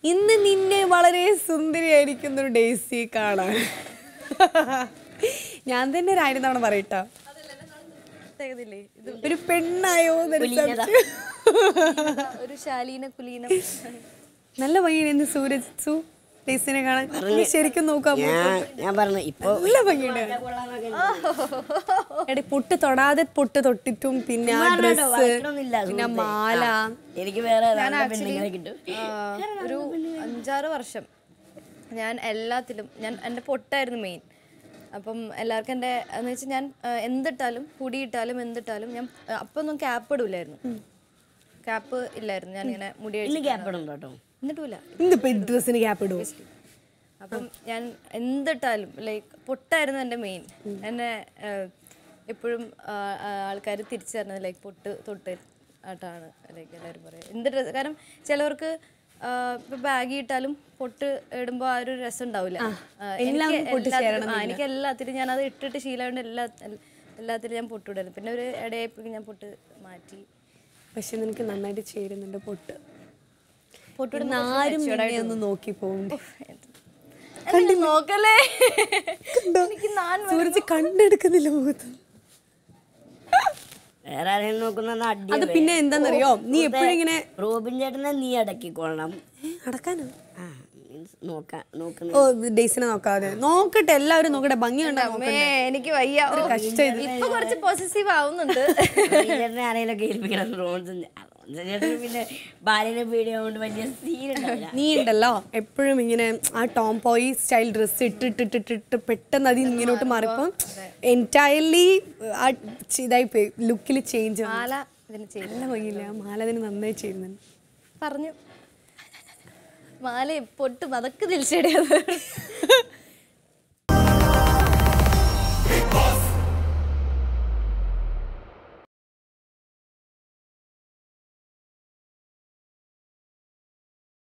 ഇന്ന് നിന്നെ വളരെ സുന്ദരിയായിരിക്കുന്ന ഒരു ഡേസി കാണാൻ ഞാൻ തന്നെ ഒരു തവണ പറയട്ടോ തികതില്ലേ? ഇത് ഒരു പെണ്ണായോ എന്നൊരു കുലീനത. സംശയം. ഒരു ശാലീന കുലീനം നല്ല ഭംഗിയുണ്ട് സൂരജ് സു ഡേസിനെ കാണാൻ നീ ശരിക്കും നോക്കാം ഞാൻ ഞാൻ പറഞ്ഞു ഇപ്പൊ നല്ല ഭംഗിയുണ്ട് എടി പൊട്ട് തൊടാതെ പൊട്ട് തൊട്ടിട്ടും പിന്നെ ആ ഡ്രസ് വഴക്കണമൊന്നുമില്ല, പിന്നെ സുഹൃത്തേ. മാല എനിക്ക് വേറെ ഞാൻ നല്ല ആക്ച്വലി പെണ്ണുങ്ങളെ കിട്ടും ഒരു അഞ്ചാറ് വർഷം ഞാൻ എല്ലാത്തിലും ഞാൻ എൻ്റെ പൊട്ടായിരുന്നു മെയിൻ അപ്പം എല്ലാവർക്കും എൻ്റെ എന്ന് വെച്ചാൽ ഞാൻ ആ, എന്തിട്ടാലും പൊടിയിട്ടാലും എന്തിട്ടാലും ഞാൻ ആ, അപ്പൊന്നും ക്യാപ്പ് ഇടൂലായിരുന്നു ക്യാപ്പ് ഇല്ലായിരുന്നു ഞാൻ ഇങ്ങനെ മുടി ഇന്ന് അഴിച്ചിട്ട് ഗ്യാപ്പ് ഇടുന്നുണ്ടോ കേട്ടോ എന്നിട്ടുമില്ല ഇന്നിപ്പോ ഡ്രസ്സിന് ഗ്യാപ്പ് ഇടുവോ അപ്പം ഞാൻ എന്തിട്ടാലും ലൈക്ക് പൊട്ടായിരുന്നു എൻ്റെ മെയിൻ എന്നെ എപ്പോഴും ആൾക്കാർ തിരിച്ചറിഞ്ഞത് ലൈക്ക് പൊട്ട് തൊട്ട് ആയിട്ടാണ് ലൈക്ക് എല്ലാവരും പറയുക എന്ത് ഡ്രസ് കാരണം ചിലവർക്ക് ഇപ്പൊ ബാഗി ഇട്ടാലും പൊട്ട് ഇടുമ്പോൾ ആ ഒരു രസം ഉണ്ടാവില്ല ആ, എല്ലാം എനിക്ക് പൊട്ട് എല്ലാത്തിലും- ചേരണം ആ, എനിക്ക് എല്ലാത്തിലും ഞാൻ അത് ഇട്ടിട്ട് ശീലമായിട്ട് എല്ലാ എൽ- എല്ലാത്തിലും ഞാൻ പൊട്ട് ഇടായിരുന്നു പിന്നെ ഒരു ഇടയായപ്പോഴേക്കും ഞാൻ പൊട്ട് മാറ്റി പക്ഷെ നിനക്ക് നന്നായിട്ട് ചേരുന്നുണ്ട് പൊട്ട് പൊട്ടിടുന്ന ഇന്ന് ആരും നിന്നെ ഒന്ന് നോക്കി പോകും കണ്ടി നോക്കല്ലേ എനിക്ക് നാൻ സൂരജ് കണ്ടെടുക്കുന്നില്ല മുഖത്ത് വേറെ ആരെയും നോക്കുന്ന അടി അത് പിന്നെ എന്താന്നറിയോ നീ എപ്പോഴും ഇങ്ങനെ റോബിൻ ചേട്ടനെ നീ അടക്കിക്കൊള്ളണം അടക്കാനോ ആ മീൻസ് നോക്കാൻ നോക്കുന്ന ഓ ഡേസിനെ നോക്കാതെ നോക്കട്ടെ എല്ലാവരും നോക്കട്ടെ ഭംഗിയുണ്ടോ അമ്മേ എനിക്ക് വയ്യ ഓ, ഇപ്പൊ കുറച്ച് പോസിറ്റീവ് ആവുന്നുണ്ട് റോബിൻ ചേട്ടനെ ആരെങ്കിലും കേൾപ്പിക്കണം റോൺസൺ റോൺസൺ ചേട്ടന് പിന്നെ ബാലിനെ പേടിയാവുകൊണ്ട് വലിയ സീൻ ഉണ്ടാവില്ല നീ ഉണ്ടല്ലോ എപ്പോഴും ഇങ്ങനെ ആ ടോം പോയി സ്റ്റൈൽ ഡ്രസ്സ് ഇട്ടിട്ടിട്ടിട്ടിട്ട് പെട്ടെന്ന് അതിൽ ഇങ്ങോട്ട് മാറിയപ്പോൾ എൻറ്റയർലി ആ ചി- ഇതായി പോയി ലുക്കിൽ ചേഞ്ച് മാല ഇതിന് ചെയ്തു നല്ല ഭംഗിയില്ല ആ മാല അതിന് നന്നായി ചെയ്യുന്നുണ്ട് പറഞ്ഞു മാല പൊട്ട് അതൊക്കെ തിരിച്ചടിയത്